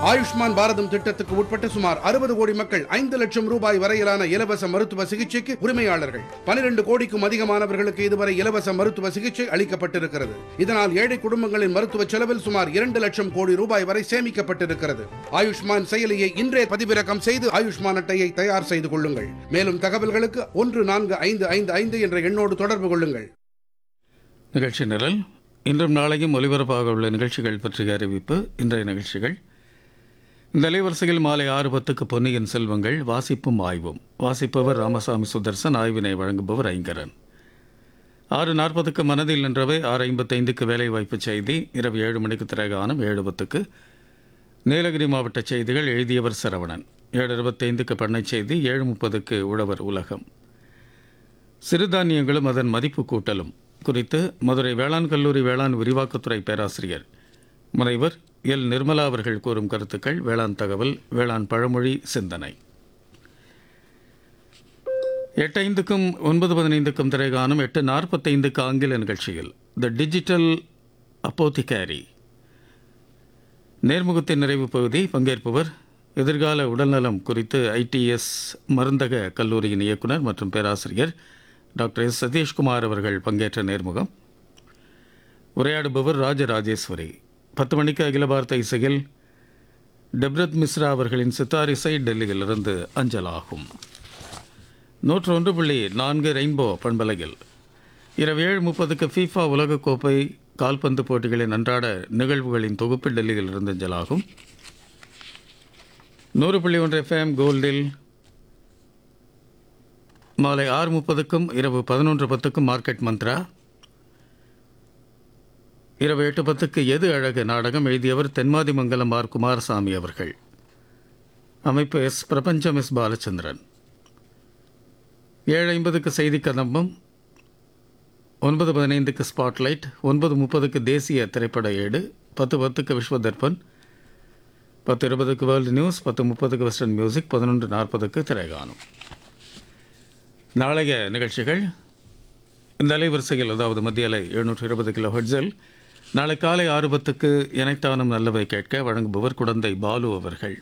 ஆயுஷ்மான் பாரதம் திட்டத்துக்கு உட்பட்ட சுமார் அறுபது கோடி மக்கள் ஐந்து லட்சம் ரூபாய் வரையிலான இலவச மருத்துவ சிகிச்சைக்கு உரிமையாளர்கள் பனிரெண்டு கோடிக்கும் அதிகமானவர்களுக்கு இதுவரை இலவச மருத்துவ சிகிச்சை அளிக்கப்பட்டிருக்கிறது இதனால் ஏழை குடும்பங்களின் மருத்துவ செலவில் சுமார் இரண்டு லட்சம் கோடி ரூபாய் வரை சேமிக்கப்பட்டிருக்கிறது ஆயுஷ்மான் செயலியை இன்றே பதிவிறக்கம் செய்து ஆயுஷ்மான் அட்டையை தயார் செய்து கொள்ளுங்கள் மேலும் தகவல்களுக்கு ஒன்று நான்கு ஐந்து ஐந்து ஐந்து என்ற எண்ணோடு தொடர்பு கொள்ளுங்கள் நிகழ்ச்சி நிரல் இன்றும் நாளையும் ஒலிபரப்பாக உள்ள நிகழ்ச்சிகள் பற்றிய அறிவிப்பு இன்றைய நிகழ்ச்சிகள் இந்த அலைவரிசையில் மாலை ஆறு பத்துக்கு பொன்னியின் செல்வங்கள் வாசிப்பும் ஆய்வும் வாசிப்பவர் ராமசாமி சுதர்சன் ஆய்வினை வழங்குபவர் ஐங்கரன் ஆறு நாற்பதுக்கு மனதில் நின்றவை ஆறு ஐம்பத்தைந்துக்கு வேலைவாய்ப்பு செய்தி இரவு ஏழு மணிக்கு திரைகானம் ஏழு பத்துக்கு நீலகிரி மாவட்ட செய்திகள் எழுதியவர் சரவணன் ஏழு இருபத்தைந்துக்கு பண்ணை செய்தி ஏழு முப்பதுக்கு உழவர் உலகம் சிறுதானியங்களும் அதன் மதிப்பு கூட்டலும் குறித்து மதுரை வேளாண் கல்லூரி வேளாண் விரிவாக்கத்துறை பேராசிரியர் முனைவர் எல் நிர்மலா அவர்கள் கூறும் கருத்துக்கள் வேளாண் தகவல் வேளாண் பழமொழி சிந்தனை எட்டு ஐந்துக்கும் ஒன்பது பதினைந்துக்கும் திரைகாணும் எட்டு நாற்பத்தைந்துக்கு ஆங்கில நிகழ்ச்சியில் த டிஜிட்டல் அப்போத்திகாரி நேர்முகத்தின் நிறைவு பகுதி பங்கேற்பவர் எதிர்கால உடல்நலம் குறித்து ஐடிஎஸ் மருந்தக கல்லூரியின் இயக்குனர் மற்றும் பேராசிரியர் டாக்டர் எஸ் சதீஷ்குமார் அவர்கள் பங்கேற்ற நேர்முகம் உரையாடுபவர் ராஜராஜேஸ்வரி பத்து மணிக்கு அகில பாரத இசையில் டெப்ரத் மிஸ்ரா அவர்களின் சித்தார் இசை டெல்லியிலிருந்து அஞ்சலாகும் நூற்று ஒன்று புள்ளி நான்கு ரெயின்போ பண்பலையில் இரவு ஏழு முப்பதுக்கு ஃபீஃபா உலகக்கோப்பை கால்பந்து போட்டிகளின் அன்றாட நிகழ்வுகளின் தொகுப்பு டெல்லியில் இருந்து அஞ்சலாகும் நூறு புள்ளி ஒன்று எஃப்எம் கோல்டில் மாலை ஆறு முப்பதுக்கும் இரவு பதினொன்று பத்துக்கும் மார்க்கெட் மந்த்ரா இரவு எட்டு பத்துக்கு எது அழகு நாடகம் எழுதியவர் தென்மாதிமங்கலம் ஆர் குமாரசாமி அவர்கள் அமைப்பு எஸ் பிரபஞ்சம் எஸ் பாலச்சந்திரன் ஏழு ஐம்பதுக்கு செய்தி கதம்பம் ஒன்பது பதினைந்துக்கு ஸ்பாட்லைட் ஒன்பது முப்பதுக்கு தேசிய திரைப்பட ஏடு பத்து பத்துக்கு விஸ்வ தர்பன் பத்து இருபதுக்கு வேர்ல்டு நியூஸ் பத்து முப்பதுக்கு வெஸ்டர்ன் மியூசிக் பதினொன்று நாற்பதுக்கு திரைகாணும் நாளைய நிகழ்ச்சிகள் இந்த அலைவரிசையில் அதாவது மத்திய அலை எழுநூற்று இருபது கிலோ ஹெட்ஸில் நாளை காலை ஆறு பத்துக்கு இணைத்தானும் நல்லவை கேட்க வழங்குபவர் குடந்தை பாலு அவர்கள்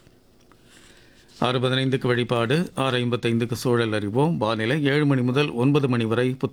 ஆறு பதினைந்துக்கு வழிபாடு ஆறு ஐம்பத்தைந்துக்கு சூழல் அறிவோம் வானிலை ஏழு மணி முதல் ஒன்பது மணி வரை புத்த